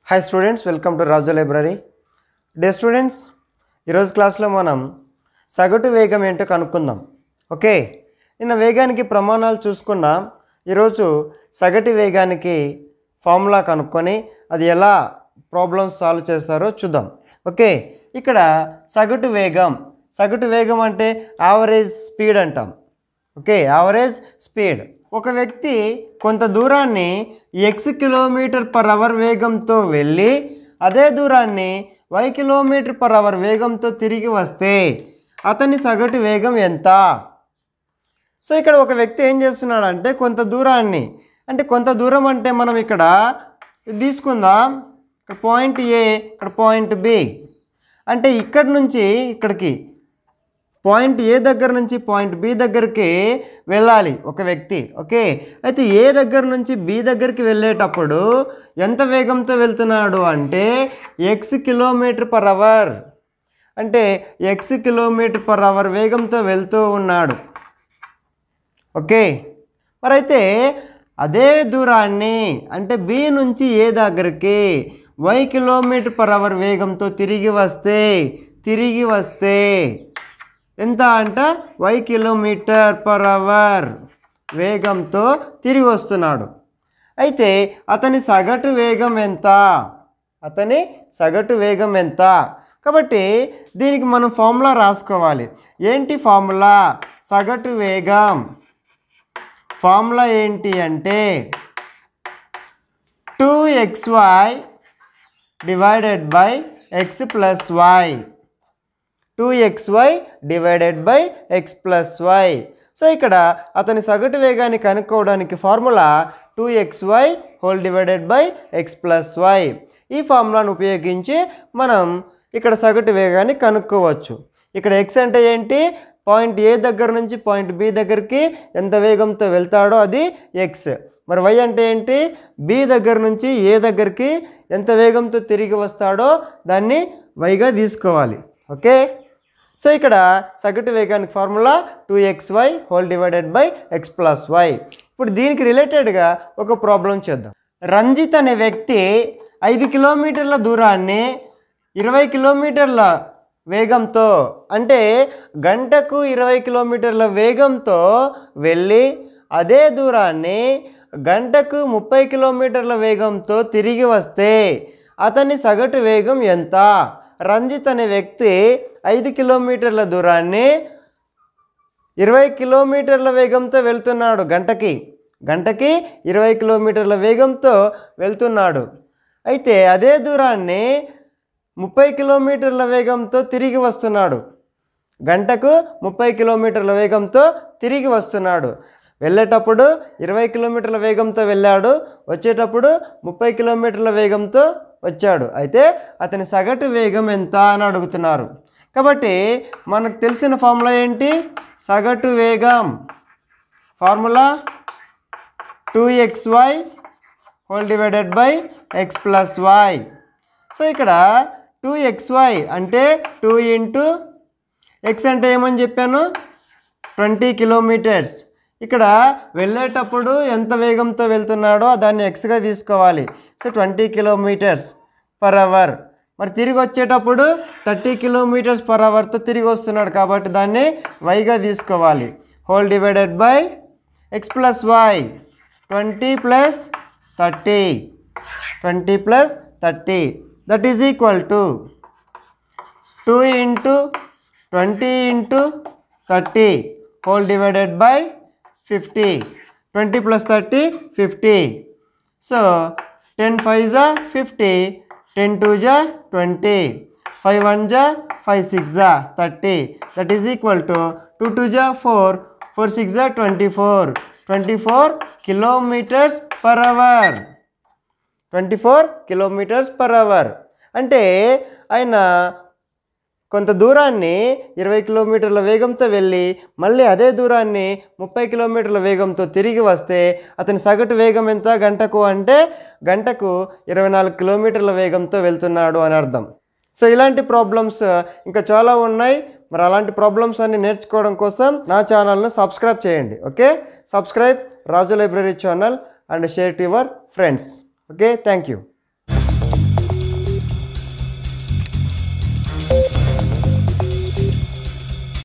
hi students welcome to Raju library day students ఈరోజు క్లాస్లో మనం సగటు వేగం ఏంటో కనుక్కుందాం ఓకే నిన్న వేగానికి ప్రమాణాలు చూసుకున్నాం ఈరోజు సగటు వేగానికి ఫార్ములా కనుక్కొని అది ఎలా ప్రాబ్లమ్స్ సాల్వ్ చేస్తారో చూద్దాం ఓకే ఇక్కడ సగటు వేగం సగటు వేగం అంటే యావరేజ్ స్పీడ్ అంటాం ఓకే యావరేజ్ స్పీడ్ ఒక వ్యక్తి కొంత దూరాన్ని ఎక్స్ కిలోమీటర్ పర్ అవర్ వేగంతో వెళ్ళి అదే దూరాన్ని వై కిలోమీటర్ పర్ అవర్ వేగంతో తిరిగి వస్తే అతని సగటు వేగం ఎంత సో ఇక్కడ ఒక వ్యక్తి ఏం చేస్తున్నాడంటే కొంత దూరాన్ని అంటే కొంత దూరం అంటే మనం ఇక్కడ ఇది తీసుకుందాం ఇక్కడ పాయింట్ ఏ ఇక్కడ పాయింట్ బి అంటే ఇక్కడ నుంచి ఇక్కడికి పాయింట్ ఏ దగ్గర నుంచి పాయింట్ బి దగ్గరికి వెళ్ళాలి ఒక వ్యక్తి ఓకే అయితే ఏ దగ్గర నుంచి బి దగ్గరికి వెళ్ళేటప్పుడు ఎంత వేగంతో వెళ్తున్నాడు అంటే ఎక్స్ కిలోమీటర్ పర్ అవర్ అంటే ఎక్స్ కిలోమీటర్ పర్ అవర్ వేగంతో వెళ్తూ ఉన్నాడు ఓకే మరైతే అదే దూరాన్ని అంటే బి నుంచి ఏ దగ్గరికి వై కిలోమీటర్ పర్ అవర్ వేగంతో తిరిగి వస్తే తిరిగి వస్తే ఎంత అంట వై కిలోమీటర్ పర్ అవర్ వేగంతో తిరిగి వస్తున్నాడు అయితే అతని సగటు వేగం ఎంత అతని సగటు వేగం ఎంత కాబట్టి దీనికి మనం ఫార్ములా రాసుకోవాలి ఏంటి ఫార్ములా సగటు వేగం ఫార్ములా ఏంటి అంటే two x y divided by x plus y two x y divided by x plus y so ఇక్కడ అతని సగటు వేగాన్ని కనుక్కోవడానికి formula two x y whole divided by x plus y ఈ ఫార్ములాను ఉపయోగించి మనం ఇక్కడ సగటు వేగాన్ని కనుక్కోవచ్చు ఇక్కడ ఎక్స్ అంటే ఏంటి పాయింట్ ఏ దగ్గర నుంచి పాయింట్ బి దగ్గరికి ఎంత వేగంతో వెళ్తాడో అది ఎక్స్ మరి వై అంటే ఏంటి బి దగ్గర నుంచి ఏ దగ్గరికి ఎంత వేగంతో తిరిగి వస్తాడో దాన్ని వైగా తీసుకోవాలి ఓకే సో ఇక్కడ సగటు వేగానికి formula two x y whole divided by x plus y ఇప్పుడు దీనికి రిలేటెడ్గా ఒక ప్రాబ్లం చేద్దాం రంజిత్ అనే వ్యక్తి ఐదు కిలోమీటర్ల దూరాన్ని ఇరవై కిలోమీటర్ల వేగంతో అంటే గంటకు ఇరవై కిలోమీటర్ల వేగంతో వెళ్ళి అదే దూరాన్ని గంటకు ముప్పై కిలోమీటర్ల వేగంతో తిరిగి వస్తే అతని సగటు వేగం ఎంత రంజిత్ అనే వ్యక్తి ఐదు కిలోమీటర్ల దూరాన్ని ఇరవై కిలోమీటర్ల వేగంతో వెళ్తున్నాడు గంటకి గంటకి ఇరవై కిలోమీటర్ల వేగంతో వెళ్తున్నాడు అయితే అదే దూరాన్ని ముప్పై కిలోమీటర్ల వేగంతో తిరిగి వస్తున్నాడు గంటకు ముప్పై కిలోమీటర్ల వేగంతో తిరిగి వస్తున్నాడు వెళ్ళేటప్పుడు ఇరవై కిలోమీటర్ల వేగంతో వెళ్ళాడు వచ్చేటప్పుడు ముప్పై కిలోమీటర్ల వేగంతో వచ్చాడు అయితే అతని సగటు వేగం ఎంత అని అడుగుతున్నారు కాబట్టి మనకు తెలిసిన ఫార్ములా ఏంటి సగటు వేగం formula two x y whole divided by x plus y so ఇక్కడ టూ ఎక్స్ వై అంటే టూ ఇంటూ ఎక్స్ అంటే ఏమని చెప్పాను ట్వంటీ కిలోమీటర్స్ ఇక్కడ వెళ్ళేటప్పుడు ఎంత వేగంతో వెళ్తున్నాడో దాన్ని ఎక్స్గా తీసుకోవాలి so twenty kilometers per hour మరి తిరిగి వచ్చేటప్పుడు థర్టీ కిలోమీటర్స్ పర్ అవర్తో తిరిగి వస్తున్నాడు కాబట్టి దాన్ని వైగా తీసుకోవాలి whole divided by x plus y twenty plus thirty twenty plus thirty that is equal to two into twenty into thirty whole divided by fifty twenty plus thirty fifty so ten five జా fifty ten two జా twenty five one జా five six జా thirty that is equal to two two జా four four six జా twenty four twenty four kilometers per hour twenty four kilometers per hour అంటే ఆయన కొంత దూరాన్ని ఇరవై కిలోమీటర్ల వేగంతో వెళ్ళి మళ్ళీ అదే దూరాన్ని ముప్పై కిలోమీటర్ల వేగంతో తిరిగి వస్తే అతని సగటు వేగం ఎంత గంటకు అంటే గంటకు ఇరవై నాలుగు కిలోమీటర్ల వేగంతో వెళ్తున్నాడు అని అర్థం సో ఇలాంటి ప్రాబ్లమ్స్ ఇంకా చాలా ఉన్నాయి మరి అలాంటి ప్రాబ్లమ్స్ అన్ని నేర్చుకోవడం కోసం నా ఛానల్ను సబ్స్క్రైబ్ చేయండి okay subscribe Raju library channel and share to your friends okay thank you